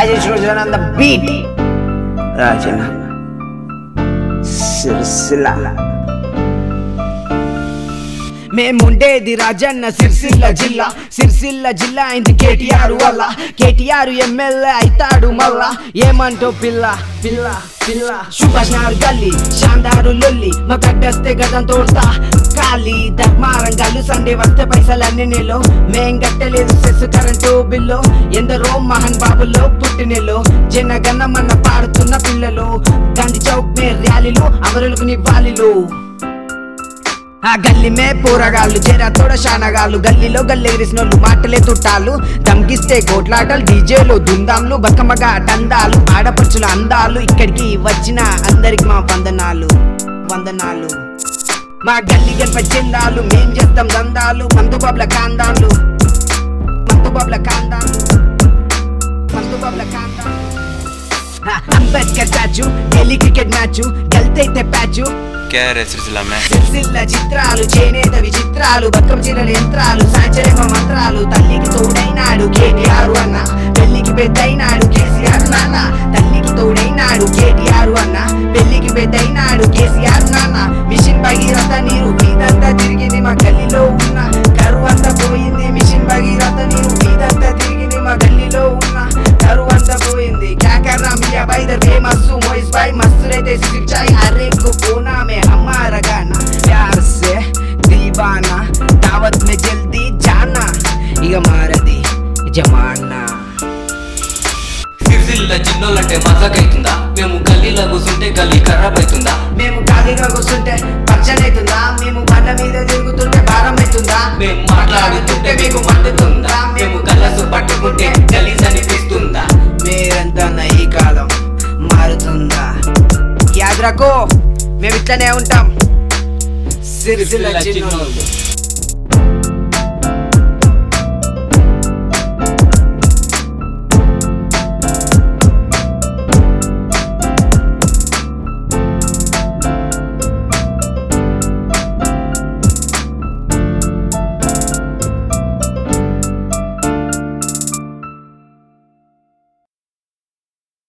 Rajesh Rojan on the beat Raja Sircilla మేముండేది రాజన్న సిరిసిల్ల జిల్లా సిరిసిల్ల జిల్లా అయింది కేటీఆర్ వల్ల కేటీఆర్ ఎమ్మెల్యే అయితాడు మళ్ళా ఏమంటో పిల్ల పిల్ల పిల్ల సుభాష్ నార్ గల్లి శాందారు లొల్లి మా కట్టేస్తే గదం తోడతా ఖాళీ ధర్మారం గల్లు సండే వస్తే పైసలన్నీ నెలో మేం కట్టలేదు సెస్ కరెంటు బిల్లు ఎందరో మహాన్ బాబుల్లో పుట్టినెల్లో జనగణమన్న పాడుతున్న పిల్లలు గాంధీ చౌక్ మే ర్యాలీలు అమరులకు నివ్వాలిలు ఆ గల్లి మే పోరగాళ్ళు చేరా తోడ శానగాళ్ళు గల్లీలో గల్లెగిరిసినోళ్ళు మాటలే తుట్టాలు దమ్కిస్తే కోట్లాటలు డీజేలు దుందాంలు బకమగా దందాలు ఆడపడుచుల అందాలు ఇక్కడికి వచ్చిన అందరికి మా వందనాలు వందనాలు మా గల్లి గల్ప జిల్లాలు మేం చేస్తాం దందాలు మందు బాబుల కాందాలు మందు బాబుల కాందాలు మందు బాబుల కాందాలు ఆ, Ambedkar statue Delhi cricket match గెలితైతే ప్యాచు क्या है रे सिलसिला में సిరిసిల్ల చిత్రాలు చేనేత విచిత్రాలు బతుకం చీరల యంత్రాలు సాచరేమ మంత్రాలు తల్లికి తోడైనాడు కేటీఆర్ అన్న పెళ్లికి పెద్దయినాడు కేసీఆర్ నాన్న తల్లికి తోడైనాడు కేటీఆర్ అన్న పెళ్లికి పెద్దయినాడు కేసీఆర్ నాన్న మిషన్ భగీరథ నీరు వీధంతా తిరిగింది మా గల్లీలో ఉన్న కరువు అంతా పోయింది మిషన్ భగీరథ నీరు వీధంతా తిరిగింది మా గల్లీలో ఉన్న కరువు అంతా పోయింది క్యాకర్ మియా బై ద ఫేమస్ मोइस भाई मस्त रहते सिंचाई हर एक को कोना में हमारा गाना प्यार से दीवाना दावत में जल्दी जाना ఇక మారది జమానా సిరిసిల్ల చిన్నోళ్ళంటే మజాకైతుందా మేము గల్లీలో కూర్చుంటే గల్లీ ఖరాబ్ అవుతుందా మేము ఖాళీగా కూర్చుంటే పరిచయం అవుతుందా మేము బండ మీద తిరుగుతుంటే భారం అవుతుందా మేము మాట్లాడుతుంటే మీకు మండుతుందా మేము గల్లసు పట్టుకుంటే గలీజ్ అనిపిస్తుందా మీరంతా ఈ కాలం మారుతుందా యాద్రకో మేము ఇట్లనే ఉంటాం సిరిసిల్ల చిన్నోళ్ళు